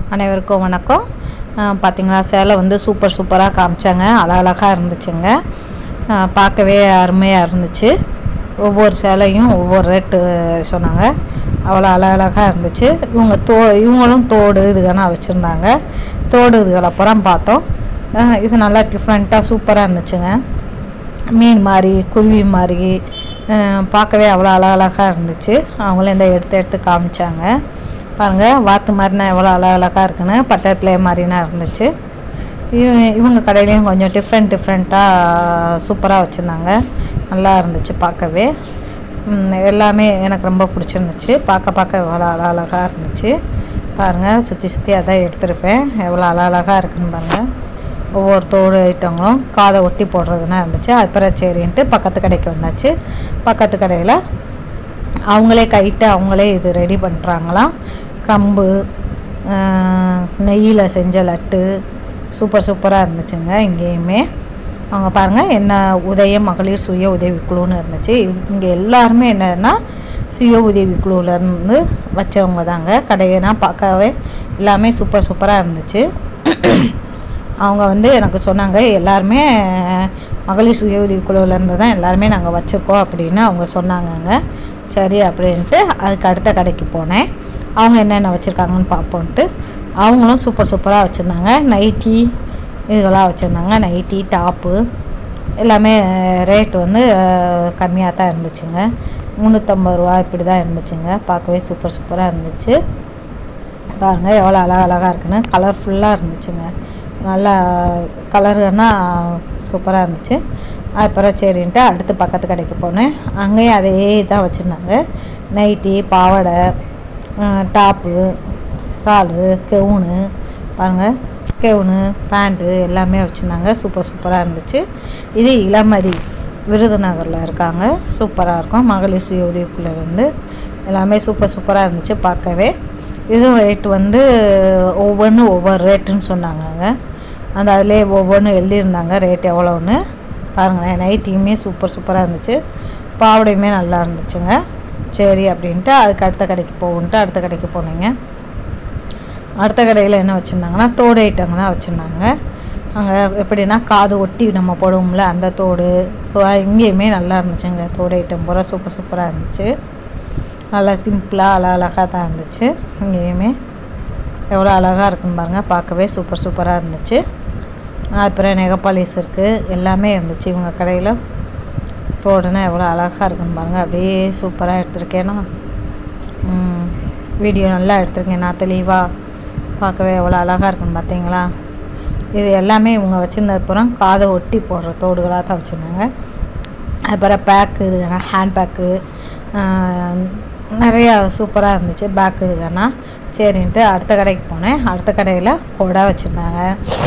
அனைவருக்கும் வணக்கம் அஹ் பார்த்தீங்களா சேலை வந்து சூப்பர் சூப்பராக காமிச்சாங்க அழகழகாக இருந்துச்சுங்க அஹ் பார்க்கவே அருமையாக இருந்துச்சு ஒவ்வொரு சேலையும் ஒவ்வொரு ரேட்டு சொன்னாங்க அவ்வளோ அழகழகாக இருந்துச்சு இவங்க தோ இவங்களும் தோடு இதுகெல்லாம் வச்சுருந்தாங்க தோடு இதுகளை அப்புறம் பார்த்தோம் அஹ் இது நல்லா டிஃப்ரெண்ட்டாக சூப்பராக இருந்துச்சுங்க மீன் மாதிரி குருவி மாதிரி அஹ் பார்க்கவே அவ்வளோ அழகழகாக இருந்துச்சு அவங்களும் இந்த எடுத்து எடுத்து காமிச்சாங்க பாருங்கள் வாத்து மாதிரினா எவ்வளோ அழகழகாக இருக்குன்னு பட்டர்ஃப்ளை மாதிரினா இருந்துச்சு இவ- இவங்க கடையிலையும் கொஞ்சம் டிஃப்ரெண்ட் டிஃப்ரெண்ட்டாக சூப்பராக வச்சுருந்தாங்க நல்லா இருந்துச்சு பார்க்கவே ம், எல்லாமே எனக்கு ரொம்ப பிடிச்சிருந்துச்சு பார்க்க பார்க்க எவ்வளோ அழகழகாக இருந்துச்சு பாருங்கள் சுற்றி சுற்றி அதான் எடுத்திருப்பேன் எவ்வளோ அழகழகாக இருக்குன்னு பாருங்கள் ஒவ்வொரு தோடு ஐட்டங்களும் காதை ஒட்டி போடுறதுனா இருந்துச்சு அப்புறம் சரின்ட்டு பக்கத்து கடைக்கு வந்தாச்சு பக்கத்து கடையில் அவங்களே கைட்டு அவங்களே இது ரெடி பண்ணுறாங்களாம் கம்பு நெய்யில் செஞ்ச லட்டு சூப்பர் சூப்பராக இருந்துச்சுங்க இங்கேயுமே அவங்க பாருங்கள் என்ன உதய மகளிர் சுய உதவி குழுன்னு இருந்துச்சு இங்கே எல்லாருமே என்னன்னா சுய உதவி குழுவிலேருந்து வச்சவங்க தாங்க கடையெல்லாம் பார்க்கவே எல்லாமே சூப்பர் சூப்பராக இருந்துச்சு அவங்க வந்து எனக்கு சொன்னாங்க எல்லாருமே மகளிர் சுய உதவி குழுவிலேருந்து தான் எல்லாருமே நாங்கள் வச்சுருக்கோம் அப்படின்னு அவங்க சொன்னாங்கங்க சரி அப்படின்ட்டு அதுக்கு அடுத்த கடைக்கு போனேன் அவங்க என்னென்ன வச்சுருக்காங்கன்னு பார்ப்போன்ட்டு அவங்களும் சூப்பர் சூப்பராக வச்சுருந்தாங்க நைட்டி இதெல்லாம் வச்சுருந்தாங்க நைட்டி டாப்பு எல்லாமே ரேட் வந்து கம்மியாக தான் இருந்துச்சுங்க முந்நூற்றம்பது ரூபா இப்படி தான் இருந்துச்சுங்க பார்க்கவே சூப்பர் சூப்பராக இருந்துச்சு பாருங்கள் எவ்வளோ அழகா அழகாக இருக்குன்னு கலர்ஃபுல்லாக இருந்துச்சுங்க நல்லா கலருன்னா சூப்பராக இருந்துச்சு அப்புறம் சரின்ட்டு அடுத்து பக்கத்து கடைக்கு போனேன் அங்கேயும் அதே தான் வச்சுருந்தாங்க நைட்டி பாவாடை டாப்பு சாலு கெவுனு பாருங்கள் கெவுனு பேண்ட்டு எல்லாமே வச்சுருந்தாங்க சூப்பர் சூப்பராக இருந்துச்சு இது இளமதி விருதுநகரில் இருக்காங்க சூப்பராக இருக்கும் மகளிர் சுய உதவிக்குள்ளேருந்து எல்லாமே சூப்பர் சூப்பராக இருந்துச்சு பார்க்கவே இதுவும் ரேட் வந்து ஒவ்வொன்றும் ஒவ்வொரு ரேட்டுன்னு சொன்னாங்கங்க அந்த அதிலே ஒவ்வொன்றும் எழுதியிருந்தாங்க ரேட் எவ்வளோன்னு பாருங்களேன் நைட்டியுமே சூப்பர் சூப்பராக இருந்துச்சு பாவடையுமே நல்லா இருந்துச்சுங்க சரி அப்படின்ட்டு அதுக்கு அடுத்த கடைக்கு போகுன்ட்டு அடுத்த கடைக்கு போனீங்க அடுத்த கடையில் என்ன வச்சுருந்தாங்கன்னா தோடு ஐட்டங்க தான் வச்சுருந்தாங்க அங்கே எப்படின்னா காது ஒட்டி நம்ம போடுவோம்ல அந்த தோடு ஸோ இங்கேயுமே நல்லா இருந்துச்சுங்க தோடு ஐட்டம் பூரா சூப்பர் சூப்பராக இருந்துச்சு நல்லா சிம்பிளாக அழ அழகாக தான் இருந்துச்சு இங்கேயுமே எவ்வளோ அழகாக இருக்குன்னு பாருங்கள் பார்க்கவே சூப்பர் சூப்பராக இருந்துச்சு அப்புறம் நெகப்பாலிஸ் இருக்குது எல்லாமே இருந்துச்சு இவங்க கடையில் தோடுனா எவ்வளோ அழகாக இருக்குன்னு பாருங்கள் அப்படியே சூப்பராக எடுத்திருக்கேனா ம், வீடியோ நல்லா எடுத்திருக்கேன் நான் தெளிவாக பார்க்கவே எவ்வளோ அழகாக இருக்குன்னு பார்த்தீங்களா இது எல்லாமே இவங்க வச்சுருந்தது அப்புறம் காதை ஒட்டி போடுற தோடுகளாக தான் வச்சுருந்தாங்க அப்புறம் பேக்கு இதுனா ஹேண்ட் பேக்கு நிறையா சூப்பராக இருந்துச்சு பேக்கு இதுனா சரின்ட்டு அடுத்த கடைக்கு போனேன் அடுத்த கடையில் கொடை வச்சுருந்தாங்க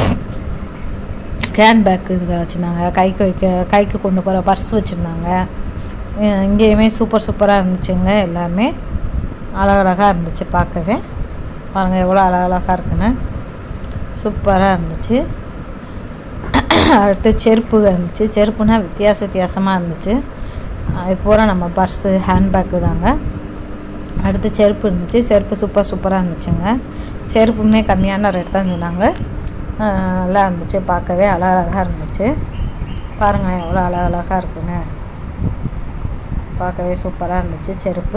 கேன் பேக் இதுக வச்சுருந்தாங்க கைக்கு வைக்க கைக்கு கொண்டு போகிற பர்ஸ் வச்சுருந்தாங்க இங்கேயுமே சூப்பர் சூப்பராக இருந்துச்சுங்க எல்லாமே அழகழகாக இருந்துச்சு பார்க்கவே பாருங்கள் எவ்வளோ அழகழகாக இருக்குன்னு சூப்பராக இருந்துச்சு அடுத்து செருப்பு இருந்துச்சு செருப்புனா வித்தியாச வித்தியாசமாக இருந்துச்சு அது பூரா நம்ம பர்ஸு ஹேண்ட்பேக்கு தாங்க அடுத்து செருப்பு இருந்துச்சு செருப்பு சூப்பர் சூப்பராக இருந்துச்சுங்க செருப்புமே கம்மியான ரேட் தான் சொன்னாங்க ஆஹ் நல்லா இருந்துச்சு பார்க்கவே அழகழகாக இருந்துச்சு பாருங்கள் எவ்வளோ அழகழகாக இருக்குன்னு பார்க்கவே சூப்பராக இருந்துச்சு செருப்பு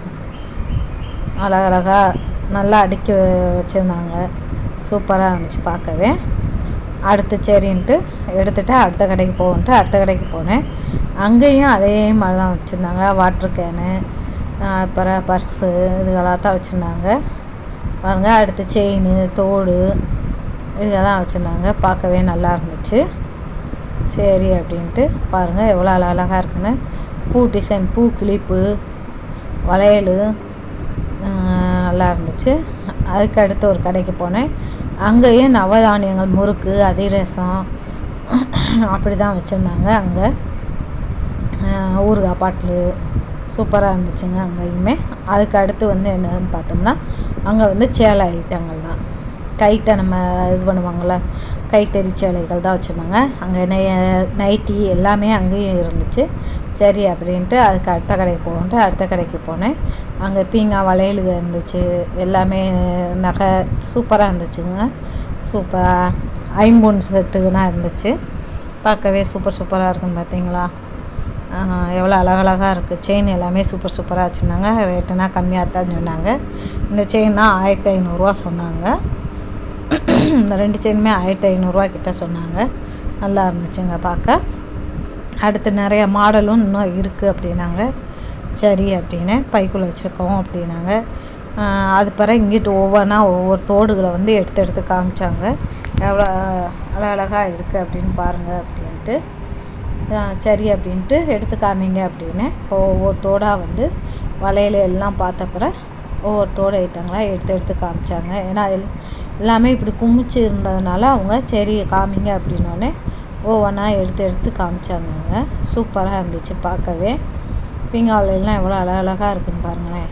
அழகழகாக நல்லா அடுக்கி வச்சுருந்தாங்க சூப்பராக இருந்துச்சு பார்க்கவே அடுத்து சரின்ட்டு எடுத்துகிட்டு அடுத்த கடைக்கு போகன்ட்டு அடுத்த கடைக்கு போனேன் அங்கேயும் அதே மாதிரி தான் வச்சுருந்தாங்க வாட்ரு கேனு அப்புறம் பர்ஸு இதுகளாக தான் வச்சுருந்தாங்க பாருங்கள் அடுத்து செயின் தோடு இதெல்லாம் வச்சுருந்தாங்க பார்க்கவே நல்லா இருந்துச்சு சரி அப்படின்ட்டு பாருங்கள் எவ்வளோ அழகழகாக இருக்குன்னு பூ டிசைன் பூ கிளிப்பு வளையல் ஆஹ் நல்லா இருந்துச்சு அதுக்கு அடுத்து ஒரு கடைக்கு போனேன் அங்கேயும் நவதானியங்கள் முறுக்கு அதிரசம் அப்படி தான் வச்சுருந்தாங்க அங்கே ஆஹ் ஊறுகாய் பாட்டிலு சூப்பராக இருந்துச்சுங்க அங்கேயுமே அதுக்கு அடுத்து வந்து என்னதுன்னு பார்த்தோம்னா அங்கே வந்து சேலை ஐட்டங்கள் தான் கைட்டை நம்ம இது பண்ணுவாங்கள்ல கைத்தறி சேலைகள் தான் வச்சுருந்தாங்க அங்கே நை நைட்டி எல்லாமே அங்கேயும் இருந்துச்சு சரி அப்படின்ட்டு அதுக்கு அடுத்த கடைக்கு போகணுன்ட்டு அடுத்த கடைக்கு போனேன் அங்கே பீங்கா வளையலுக இருந்துச்சு எல்லாமே நகை சூப்பராக இருந்துச்சுங்க சூப்பர் ஐம்பொன் செட்டுனா இருந்துச்சு பார்க்கவே சூப்பர் சூப்பராக இருக்குன்னு பார்த்தீங்களா எவ்வளோ அழகழகாக இருக்குது செயின் எல்லாமே சூப்பர் சூப்பராக வச்சுருந்தாங்க ரேட்டுனா கம்மியாக தான் சொன்னாங்க இந்த செயின்னா ஆயிரத்தி ஐநூறுரூவா சொன்னாங்க இந்த ரெண்டு செயினுமே ஆயிரத்தி ஐநூறுரூவா கிட்ட சொன்னாங்க நல்லா இருந்துச்சுங்க பார்க்க அடுத்து நிறைய மாடலும் இன்னும் இருக்குது அப்படின்னாங்க சரி அப்படின்னு பைக்குள்ளே வச்சுருக்கோம் அப்படின்னாங்க அது பிறகு இங்கிட்டு ஒவ்வொன்றா ஒவ்வொரு தோடுகளை வந்து எடுத்து எடுத்து காமிச்சாங்க எவ்வளோ அழகழகாக இருக்குது அப்படின்னு பாருங்கள் அப்படின்ட்டு சரி அப்படின்ட்டு எடுத்து காமிங்க அப்படின்னு இப்போ ஒவ்வொரு தோடாக வந்து வளையல் எல்லாம் பார்த்த பிறகு ஒவ்வொரு தோடு ஐட்டங்களா எடுத்து எடுத்து காமிச்சாங்க ஏன்னா எல் எல்லாமே இப்படி குமிச்சு இருந்ததுனால அவங்க சரி காமிங்க அப்படின்னோடனே ஒவ்வொன்றா எடுத்து எடுத்து காமிச்சாங்கங்க சூப்பராக இருந்துச்சு பார்க்கவே பீங்காவலையெல்லாம் எவ்வளோ அழகழகாக இருக்குன்னு பாருங்களேன்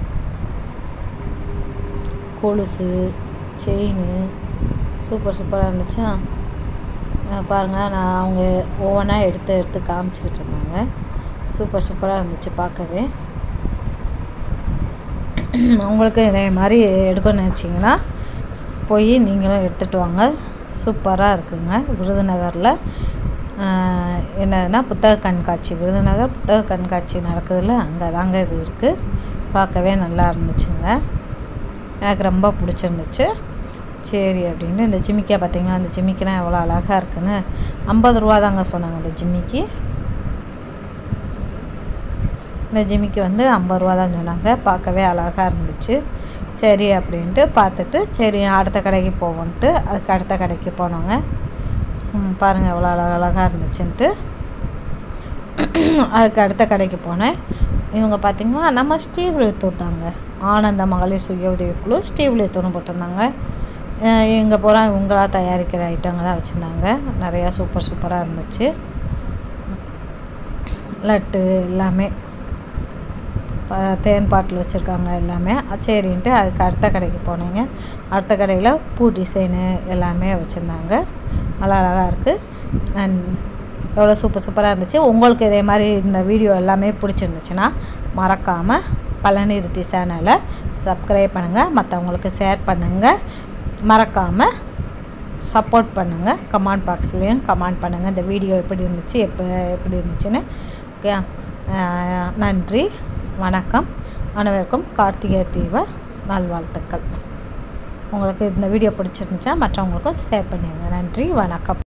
கொலுசு செயின் சூப்பர் சூப்பராக இருந்துச்சா பாருங்கள் நான் அவங்க ஒவ்வொன்றா எடுத்து எடுத்து காமிச்சிக்கிட்டு இருந்தாங்க சூப்பர் சூப்பராக இருந்துச்சு பார்க்கவே உங்களுக்கு இதே மாதிரி எடுக்கணும்னு நினச்சிங்கன்னா போய் நீங்களும் எடுத்துகிட்டு வாங்க சூப்பராக இருக்குங்க விருதுநகரில் என்னதுன்னா புத்தக கண்காட்சி விருதுநகர் புத்தக கண்காட்சி நடக்குதுல்ல அங்கே தாங்க இது இருக்குது பார்க்கவே நல்லா இருந்துச்சுங்க எனக்கு ரொம்ப பிடிச்சிருந்துச்சு சரி அப்படின்னு இந்த ஜிமிக்கியா பார்த்தீங்கன்னா அந்த ஜிமிக்கிலாம் எவ்வளோ அழகாக இருக்குன்னு ஐம்பது ரூபா தாங்க சொன்னாங்க இந்த ஜிம்மிக்கு இந்த ஜிமிக்கு வந்து ஐம்பது ரூபா தான் சொன்னாங்க பார்க்கவே அழகாக இருந்துச்சு சரி அப்படின்ட்டு பார்த்துட்டு சரி அடுத்த கடைக்கு போவோன்ட்டு அதுக்கு அடுத்த கடைக்கு போனோங்க பாருங்கள் எவ்வளோ அழக அழகாக இருந்துச்சுன்ட்டு அதுக்கு அடுத்த கடைக்கு போனேன் இவங்க பார்த்திங்கன்னா நம்ம ஸ்ரீவிழுத்தூர் தாங்க ஆனந்த மகளிர் சுய உதவிக்குழு ஸ்ரீவிழுத்தூர்னு போட்டிருந்தாங்க இங்கே பூரா இவங்களா தயாரிக்கிற ஐட்டங்க தான் வச்சுருந்தாங்க நிறையா சூப்பர் சூப்பராக இருந்துச்சு லட்டு எல்லாமே தேன் பாட்டில் வச்சுருக்காங்க எல்லாமே சரின்ட்டு அதுக்கு அடுத்த கடைக்கு போனேங்க அடுத்த கடையில் பூ டிசைனு எல்லாமே வச்சுருந்தாங்க நல்லா அழகாக இருக்குது நான் எவ்வளோ சூப்பர் சூப்பராக இருந்துச்சு உங்களுக்கு இதே மாதிரி இந்த வீடியோ எல்லாமே பிடிச்சிருந்துச்சுன்னா மறக்காமல் பழனிருத்தி சேனலை சப்ஸ்கிரைப் பண்ணுங்கள் மற்றவங்களுக்கு ஷேர் பண்ணுங்கள் மறக்காமல் சப்போர்ட் பண்ணுங்கள் கமெண்ட் பாக்ஸ்லேயும் கமெண்ட் பண்ணுங்கள் இந்த வீடியோ எப்படி இருந்துச்சு எப்போ எப்படி இருந்துச்சுன்னு ஓகே நன்றி வணக்கம் அனைவருக்கும் கார்த்திகை தீப நல்வாழ்த்துக்கள் உங்களுக்கு இந்த வீடியோ பிடிச்சிருந்துச்சா மற்றவங்களுக்கும் ஷேர் பண்ணிடுங்க நன்றி வணக்கம்